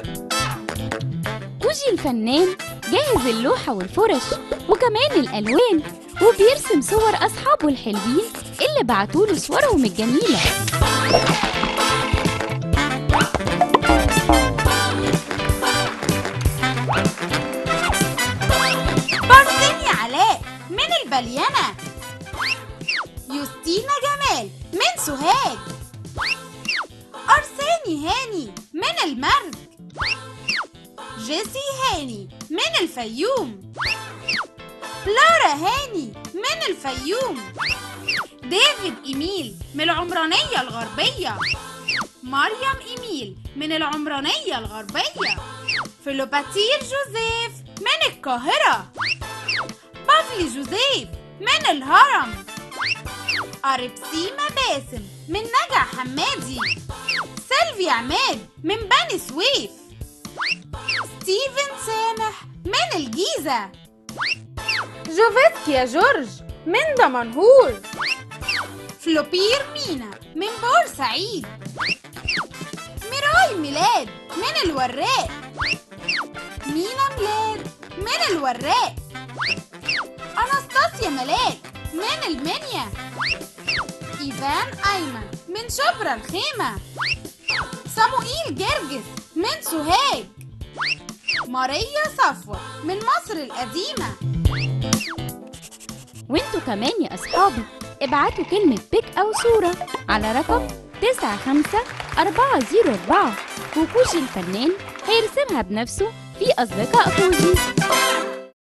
كوجي الفنان جاهز اللوحة والفرش وكمان الألوان وبيرسم صور أصحابه الحلوين اللي بعتوله صورهم الجميلة بارتيني علاء من البليانة يوستينا جمال من سوهاج أرساني هاني من المرج جيسي هاني من الفيوم لارا هاني من الفيوم ديفيد إيميل من العمرانية الغربية مريم إيميل من العمرانية الغربية فلوباتير جوزيف من القاهرة بافلي جوزيف من الهرم أربسيما باسم من نجع حمادي سيلفي عماد من بني سويف ستيفن سامح من الجيزة جوفيتكي يا جورج من دمنهور فلوبير مينا من بورسعيد ميراي ميلاد من الوراق مينا ميلاد من الوراق أناستاسيا ملاك من المنيا إيفان أيمن من شبرا الخيمة صموئيل جرجس من سوهاج ماريا صفوة من مصر القديمة وانتوا كمان يا أصحابي ابعتوا كلمة بيك أو صورة على رقم 95404 وكوجي الفنان هيرسمها بنفسه في أصدقاء كوجي